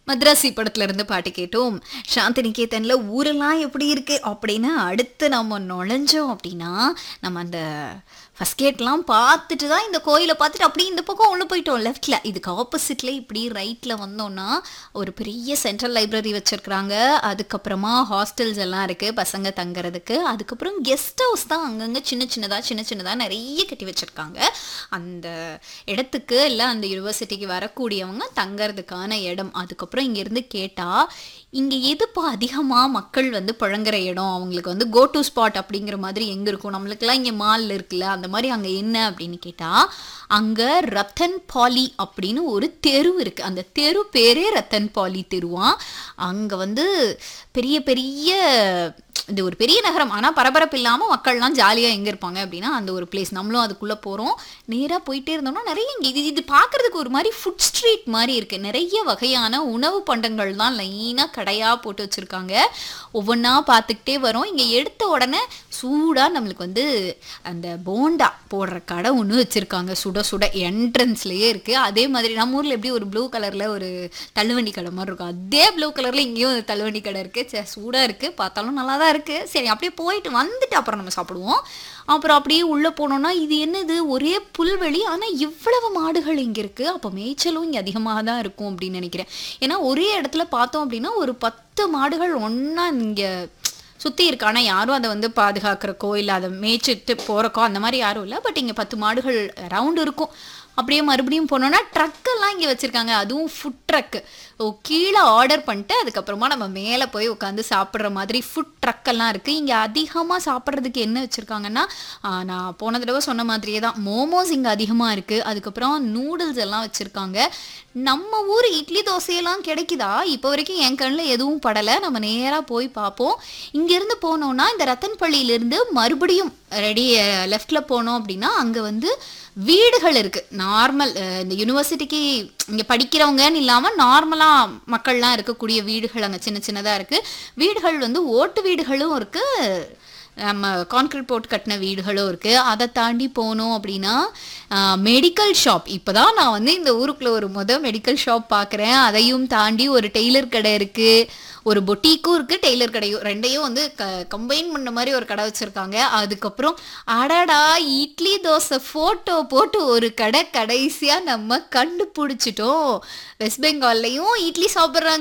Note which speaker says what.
Speaker 1: மദ്രാசி படத்துல இருந்து பாட்டு கேட்டோம் சாந்தி நிகேதன்ல ஊரெல்லாம் எப்படி இருக்கு அப்படின்னு அடுத்து நம்ம நுழைஞ்சோம் அப்படின்னா நம்ம அந்த ஃபஸ்ட் கேட்லாம் பார்த்துட்டு தான் இந்த கோயிலை பார்த்துட்டு அப்படியே இந்த பக்கம் உள்ள போயிட்டோம் லெஃப்ட்ல இதுக்கு ஆப்போசிட்ல இப்படி ரைட்ல வந்தோம்னா ஒரு பெரிய சென்ட்ரல் லைப்ரரி வச்சிருக்கிறாங்க அதுக்கப்புறமா ஹாஸ்டல்ஸ் எல்லாம் இருக்கு பசங்க தங்குறதுக்கு அதுக்கப்புறம் கெஸ்ட் ஹவுஸ் தான் அங்கங்க சின்ன சின்னதா சின்ன சின்னதா நிறைய கட்டி வச்சிருக்காங்க அந்த இடத்துக்கு இல்லை அந்த யூனிவர்சிட்டிக்கு வரக்கூடியவங்க தங்கறதுக்கான இடம் அதுக்கப்புறம் இங்கேருந்து கேட்டால் இங்கே எதுப்பா அதிகமாக மக்கள் வந்து புழங்குற இடம் அவங்களுக்கு வந்து கோ டு ஸ்பாட் அப்படிங்கிற மாதிரி எங்கே இருக்கும் நம்மளுக்கெல்லாம் இங்கே மால் இருக்குல்ல அந்த மாதிரி அங்கே என்ன அப்படின்னு கேட்டால் அங்கே ரத்தன் பாலி அப்படின்னு ஒரு தெரு இருக்குது அந்த தெரு பேரே ரத்தன் பாலி தெருவான் அங்கே வந்து பெரிய பெரிய இது ஒரு பெரிய நகரம் ஆனால் பரபரப்பு இல்லாமல் மக்கள்லாம் ஜாலியாக எங்கே இருப்பாங்க அப்படின்னா அந்த ஒரு பிளேஸ் நம்மளும் அதுக்குள்ளே போகிறோம் நேராக போயிட்டே இருந்தோம்னா நிறைய இங்கே இது இது பார்க்குறதுக்கு ஒரு மாதிரி ஃபுட் ஸ்ட்ரீட் மாதிரி இருக்குது நிறைய வகையான உணவு பண்டங்கள் தான் லைனாக கடையாக போட்டு வச்சுருக்காங்க ஒவ்வொன்றா பார்த்துக்கிட்டே வரோம் இங்கே எடுத்த உடனே சூடாக நம்மளுக்கு வந்து அந்த போண்டா போடுற கடை ஒன்று வச்சுருக்காங்க சுட சுட என்ட்ரன்ஸ்லேயே இருக்குது அதே மாதிரி நம்ம ஊரில் எப்படி ஒரு ப்ளூ கலரில் ஒரு தள்ளுவண்டி கடை மாதிரி இருக்கும் அதே ப்ளூ கலரில் இங்கேயும் ஒரு தள்ளுவண்டி கடை இருக்குது சே சூடாக இருக்குது பார்த்தாலும் நல்லா தான் இருக்குது சரி அப்படியே போயிட்டு வந்துட்டு அப்புறம் நம்ம சாப்பிடுவோம் அப்புறம் அப்படியே உள்ளே போனோம்னா இது என்னது ஒரே புல்வெளி ஆனால் இவ்வளவு மாடுகள் இங்கே இருக்குது அப்போ மேய்ச்சலும் இங்கே அதிகமாக தான் இருக்கும் அப்படின்னு நினைக்கிறேன் ஏன்னா ஒரே இடத்துல பார்த்தோம் அப்படின்னா ஒரு பத்து மாடுகள் ஒன்றா இங்கே சுற்றி இருக்கு ஆனால் யாரும் அதை வந்து பாதுகாக்கிறக்கோ இல்லை அதை மேய்ச்சிட்டு போகிறக்கோ அந்த மாதிரி யாரும் இல்லை பட் இங்கே பத்து மாடுகள் ரவுண்டு இருக்கும் அப்படியே மறுபடியும் போனோம்னா ட்ரக்கெல்லாம் இங்கே வச்சுருக்காங்க அதுவும் ஃபுட் ட்ரக்கு ஓ கீழே ஆர்டர் பண்ணிட்டு அதுக்கப்புறமா நம்ம மேலே போய் உட்காந்து சாப்பிட்ற மாதிரி ஃபுட் ட்ரக்கெல்லாம் இருக்குது இங்கே அதிகமாக சாப்பிட்றதுக்கு என்ன வச்சுருக்காங்கன்னா நான் போன தடவை சொன்ன மாதிரியே தான் மோமோஸ் இங்கே அதிகமாக இருக்குது அதுக்கப்புறம் நூடுல்ஸ் எல்லாம் வச்சுருக்காங்க நம்ம ஊர் இட்லி தோசையெல்லாம் கிடைக்குதா இப்போ வரைக்கும் என் கண்ணில் எதுவும் படலை நம்ம நேராக போய் பார்ப்போம் இங்கேருந்து போனோம்னா இந்த ரத்தன்பள்ளியிலேருந்து மறுபடியும் ரெடி லெஃப்டில் போனோம் அப்படின்னா அங்கே வந்து வீடுகள் இருக்குது நார்மல் இந்த யூனிவர்சிட்டிக்கு இங்கே படிக்கிறவங்கன்னு இல்லாமல் நார்மலாக மக்கள்லாம் இருக்கக்கூடிய வீடுகள் அங்கே சின்ன சின்னதாக இருக்குது வீடுகள் வந்து ஓட்டு வீடுகளும் இருக்குது நம்ம கான்கிரீட் போட்டு கட்டின வீடுகளும் இருக்குது அதை தாண்டி போனோம் அப்படின்னா மெடிக்கல் ஷாப் இப்போ தான் நான் வந்து இந்த ஊருக்குள்ளே ஒரு மொதல் மெடிக்கல் ஷாப் பார்க்குறேன் அதையும் தாண்டி ஒரு டெய்லர் கடை இருக்குது ஒரு பொட்டிக்கும் இருக்குது டெய்லர் கடையும் ரெண்டையும் வந்து க கம்பைன் பண்ண மாதிரி ஒரு கடை வச்சுருக்காங்க அதுக்கப்புறம் அடடா இட்லி தோசை ஃபோட்டோ போட்டு ஒரு கடை கடைசியாக நம்ம கண்டுபிடிச்சிட்டோம் வெஸ்ட் பெங்கால்லையும் இட்லி சாப்பிட்றாங்க